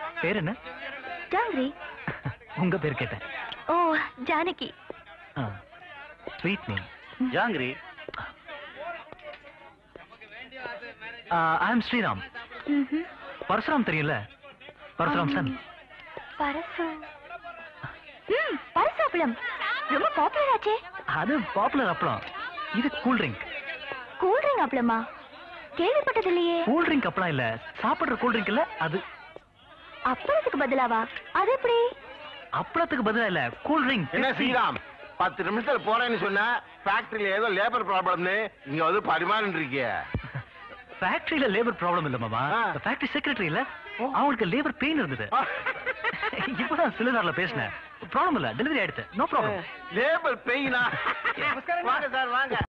பேர் என்ன ஜாங்கிரி உங்க பேர் கேட்டேன் ஓ Janaki sweet name Jangiri I am Sriram ம்ஹும். பரசுராம் தெரியும்ல பரசுராம் சன் பரசு ம் பரசாப்பழம் ரொம்ப பாப்புலர் ஆச்சே அது பாப்புலர் அப்பளம் இது கூல் ட்ரிங்க் கூல் ட்ரிங்க் அப்பளமா கேள்விப்பட்டது இல்லையே கூல் ட்ரிங்க் அப்பளம் இல்ல சாப்பிடுற கூல் ட்ரிங்க் இல்ல அது அப்பளத்துக்கு பதிலாவா அது எப்படி அப்பளத்துக்கு பதிலா இல்ல கூல் ட்ரிங்க் என்ன ஸ்ரீராம் பத்து நிமிஷத்துல போறேன்னு சொன்ன ஃபேக்டரியில ஏதோ லேபர் ப்ராப்ளம்னு இங்க வந்து பரிமாறிட்டு இருக்கிய ஃபேக்டரியில லேபர் ப்ராப்ளம் இல்ல மாமா ஆ. ஃபேக்டரி செக்ரட்டரி இல்ல அவங்களுக்கு லேபர் பெயின் இருந்தது இப்பதான் சிலிண்டர்ல பேசினேன் ப்ராப்ளம் இல்ல டெலிவரி ஆயிடுச்சு நோ ப்ராப்ளம் லேபர் பெயினா வாங்க சார் வாங்க